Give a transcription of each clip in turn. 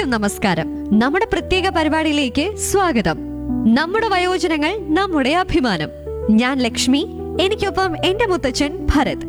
എല്ലാവർക്കും നമസ്കാരം നമ്മുടെ പ്രത്യേക പരിപാടിയിലേക്ക് സ്വാഗതം നമ്മുടെ വയോജനങ്ങൾ നമ്മുടെ അഭിമാനം ഞാൻ ലക്ഷ്മി എനിക്കൊപ്പം എന്റെ മുത്തച്ഛൻ ഭരത്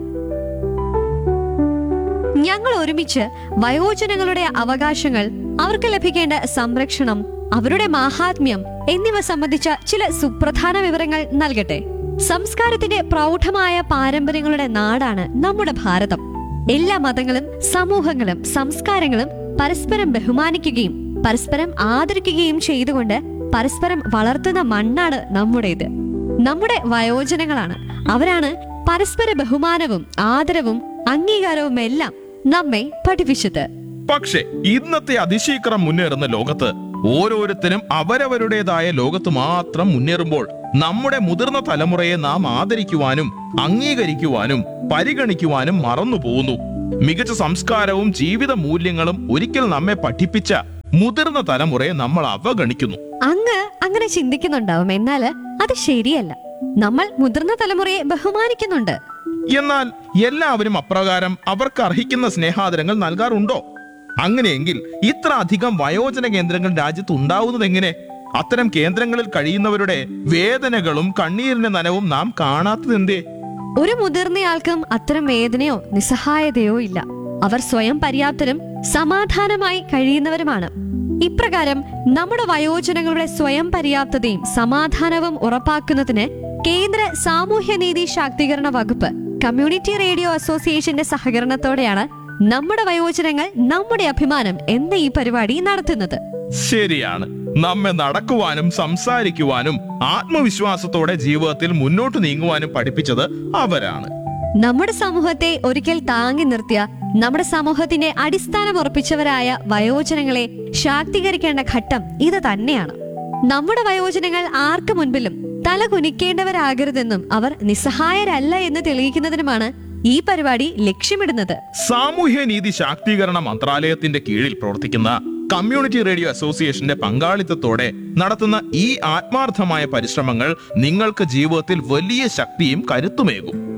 ഞങ്ങൾ ഒരുമിച്ച് വയോജനങ്ങളുടെ അവകാശങ്ങൾ അവർക്ക് ലഭിക്കേണ്ട സംരക്ഷണം അവരുടെ മാഹാത്മ്യം എന്നിവ സംബന്ധിച്ച ചില സുപ്രധാന വിവരങ്ങൾ നൽകട്ടെ സംസ്കാരത്തിന്റെ പ്രൗഢമായ പാരമ്പര്യങ്ങളുടെ നാടാണ് നമ്മുടെ ഭാരതം എല്ലാ മതങ്ങളും സമൂഹങ്ങളും സംസ്കാരങ്ങളും പരസ്പരം ബഹുമാനിക്കുകയും പരസ്പരം ആദരിക്കുകയും ചെയ്തുകൊണ്ട് പരസ്പരം വളർത്തുന്ന മണ്ണാണ് നമ്മുടേത് നമ്മുടെ വയോജനങ്ങളാണ് അവരാണ് പരസ്പര ബഹുമാനവും ആദരവും അംഗീകാരവും എല്ലാം നമ്മെ പഠിപ്പിച്ചത് പക്ഷേ ഇന്നത്തെ അതിശീക്രം മുന്നേറുന്ന ലോകത്ത് ഓരോരുത്തരും അവരവരുടേതായ ലോകത്ത് മാത്രം മുന്നേറുമ്പോൾ നമ്മുടെ മുതിർന്ന തലമുറയെ നാം ആദരിക്കുവാനും അംഗീകരിക്കുവാനും പരിഗണിക്കുവാനും മറന്നു പോകുന്നു മികച്ച സംസ്കാരവും ജീവിത മൂല്യങ്ങളും ഒരിക്കൽ നമ്മെ പഠിപ്പിച്ച മുതിർന്ന തലമുറയെ നമ്മൾ അവഗണിക്കുന്നു അങ്ങ് അങ്ങനെ ചിന്തിക്കുന്നുണ്ടാവും എന്നാല് അത് ശരിയല്ല നമ്മൾ മുതിർന്ന തലമുറയെ ബഹുമാനിക്കുന്നുണ്ട് എന്നാൽ എല്ലാവരും അപ്രകാരം അവർക്ക് അർഹിക്കുന്ന സ്നേഹാദരങ്ങൾ നൽകാറുണ്ടോ അങ്ങനെയെങ്കിൽ ഇത്ര അധികം വയോജന കേന്ദ്രങ്ങൾ രാജ്യത്ത് ഉണ്ടാവുന്നത് എങ്ങനെ അത്തരം കേന്ദ്രങ്ങളിൽ കഴിയുന്നവരുടെ വേദനകളും കണ്ണീരിന്റെ നനവും നാം കാണാത്തതെന്തേ ഒരു മുതിർന്നയാൾക്കും അത്തരം വേദനയോ നിസ്സഹായതയോ ഇല്ല അവർ സ്വയം പര്യാപ്തരും സമാധാനമായി കഴിയുന്നവരുമാണ് ഇപ്രകാരം നമ്മുടെ വയോജനങ്ങളുടെ സ്വയം പര്യാപ്തതയും സമാധാനവും ഉറപ്പാക്കുന്നതിന് കേന്ദ്ര സാമൂഹ്യനീതി ശാക്തീകരണ വകുപ്പ് കമ്മ്യൂണിറ്റി റേഡിയോ അസോസിയേഷന്റെ സഹകരണത്തോടെയാണ് നമ്മുടെ വയോജനങ്ങൾ നമ്മുടെ അഭിമാനം എന്ന ഈ പരിപാടി നടത്തുന്നത് ശരിയാണ് നമ്മെ നടക്കുവാനും സംസാരിക്കുവാനും ആത്മവിശ്വാസത്തോടെ ജീവിതത്തിൽ മുന്നോട്ട് നീങ്ങുവാനും പഠിപ്പിച്ചത് അവരാണ് നമ്മുടെ സമൂഹത്തെ ഒരിക്കൽ താങ്ങി നിർത്തിയ നമ്മുടെ സമൂഹത്തിന്റെ അടിസ്ഥാനം ഉറപ്പിച്ചവരായ വയോജനങ്ങളെ ശാക്തീകരിക്കേണ്ട ഘട്ടം ഇത് തന്നെയാണ് നമ്മുടെ വയോജനങ്ങൾ ആർക്ക് മുൻപിലും തല കുനിക്കേണ്ടവരാകരുതെന്നും അവർ നിസ്സഹായരല്ല എന്ന് തെളിയിക്കുന്നതിനുമാണ് ഈ പരിപാടി ലക്ഷ്യമിടുന്നത് സാമൂഹ്യനീതി ശാക്തീകരണ മന്ത്രാലയത്തിന്റെ കീഴിൽ പ്രവർത്തിക്കുന്ന കമ്മ്യൂണിറ്റി റേഡിയോ അസോസിയേഷന്റെ പങ്കാളിത്തത്തോടെ നടത്തുന്ന ഈ ആത്മാർത്ഥമായ പരിശ്രമങ്ങൾ നിങ്ങൾക്ക് ജീവിതത്തിൽ വലിയ ശക്തിയും കരുത്തുമേകും